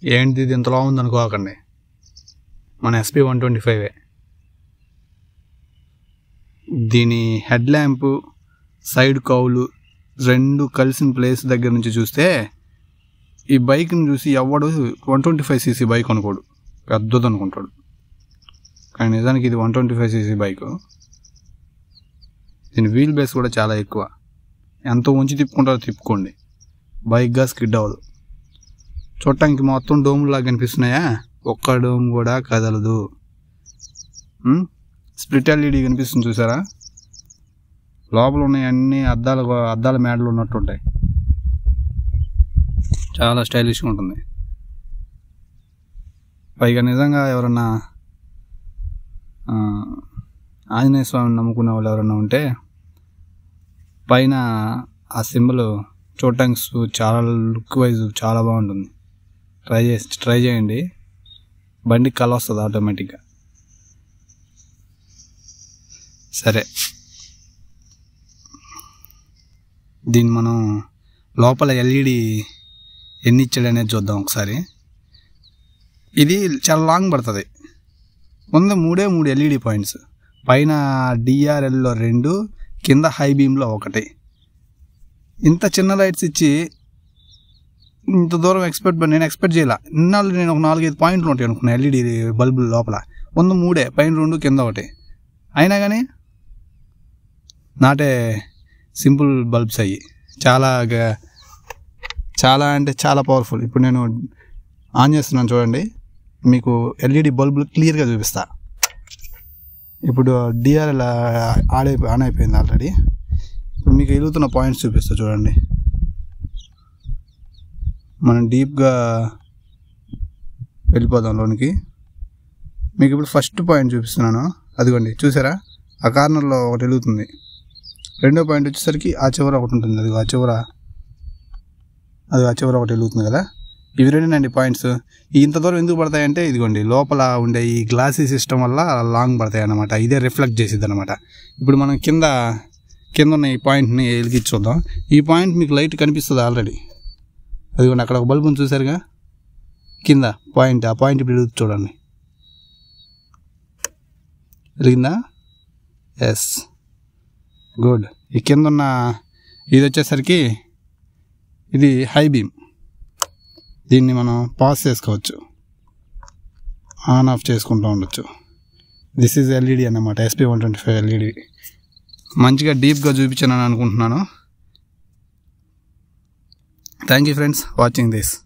ఏంటి ఇది ఇంతలా ఉంది అనుకోకండి మన ఎస్పీ వన్ ట్వంటీ ఫైవే దీని హెడ్ ల్యాంప్ సైడ్ కౌలు రెండు కలిసిన ప్లేస్ దగ్గర నుంచి చూస్తే ఈ బైక్ని చూసి ఎవడు one twenty five CC bike అనుకోడు పెద్దది అనుకుంటాడు కానీ నిజానికి ఇది one twenty five CC bike దీని వీల్ బేస్ కూడా చాలా ఎక్కువ ఎంత ఉంచి తిప్పుకుంటారో తిప్పుకోండి బైక్గా స్కిడ్ అవ్వదు చూడటానికి మొత్తం డోమ్లాగా కనిపిస్తున్నాయా ఒక్క డోమ్ కూడా కదలదు స్ప్లిట్ ఎల్ఈడి కనిపిస్తుంది చూసారా లోపల ఉన్నాయి అన్ని అద్దాల అద్దాల మేడలు ఉన్నట్టు ఉంటాయి చాలా స్టైలిష్గా ఉంటుంది పైగా నిజంగా ఎవరన్నా ఆ, ఆంజనేయ స్వామిని నమ్ముకునే వాళ్ళు ఎవరన్నా ఉంటే పైన ఆ సింబల్ చూడటానికి సు- చాలా లుక్ వైజ్ చాలా బాగుంటుంది ట్రై చేసి ట్రై చేయండి బండి కల వస్తుంది ఆటోమేటిక్గా సరే దీన్ని మనం లోపల ఎల్ఈడి ఎన్ని ఇచ్చాడు అనేది చూద్దాం ఒకసారి ఇది చాలా లాంగ్ పడుతుంది ముందు మూడే మూడు ఎల్ఈడి పాయింట్స్ పైన డిఆర్ఎల్లో రెండు కింద హై బీమ్లో ఒకటి ఇంత చిన్న లైట్స్ ఇచ్చి ఇంత దూరం ఎక్స్పెక్ట్ నేను ఎక్స్పెక్ట్ చేయాల ఇన్నాళ్ళు నేను ఒక నాలుగైదు పాయింట్లు ఉంటాయి అనుకున్నా ఎల్ఈడి బల్బులు లోపల ముందు మూడే పైన రెండు కింద ఒకటి అయినా కానీ నాటే సింపుల్ బల్బ్స్ అయ్యి చాలా గ- చాలా అంటే చాలా పవర్ఫుల్ ఇప్పుడు నేను ఆన్ చేస్తున్నాను చూడండి మీకు ఎల్ఈడి బల్బులు క్లియర్గా చూపిస్తా ఇప్పుడు డిఆర్ఎల్ ఆడే ఆన్ అయిపోయింది ఆల్రెడీ ఇప్పుడు మీకు వెలుగుతున్న పాయింట్స్ చూపిస్తా చూడండి మనం డీప్గా వెళ్ళిపోదాం లోనికి మీకు ఇప్పుడు ఫస్ట్ పాయింట్ చూపిస్తున్నాను అదిగోండి చూసారా ఆ కార్నర్లో ఒకటి వెలుగుతుంది రెండో పాయింట్ వచ్చేసరికి ఆ చివర ఒకటి ఉంటుంది అది ఆ చివర అది ఆ చివర ఒకటి వెలుగుతుంది కదా ఇవి రెండేనండి పాయింట్స్ ఈ ఇంత దూరం ఎందుకు పడతాయంటే ఇదిగోండి లోపల ఉండే ఈ గ్లాసీ సిస్టమ్ వల్ల లాంగ్ పడతాయి అన్నమాట ఇదే రిఫ్లెక్ట్ చేసిద్ది అనమాట ఇప్పుడు మనం కింద కింద ఉన్న ఈ పాయింట్ని వెలిగించి చూద్దాం ఈ పాయింట్ మీకు లైట్ కనిపిస్తుంది ఆల్రెడీ అదిగోండి అక్కడ ఒక బల్బుని చూసారుగా కింద పాయింట్ ఆ పాయింట్ ఇప్పుడు వెలుగుతుంది చూడండి వెలిగిందా ఎస్ గుడ్ ఈ కింద ఉన్న ఇది వచ్చేసరికి ఇది హై బీమ్ దీన్ని మనం పాస్ చేసుకోవచ్చు ఆన్ ఆఫ్ చేసుకుంటూ ఉండొచ్చు దిస్ ఈజ్ ఎల్ఈడి అన్నమాట SP one twenty five LED మంచిగా డీప్గా చూపించానని అనుకుంటున్నాను thank you friends watching this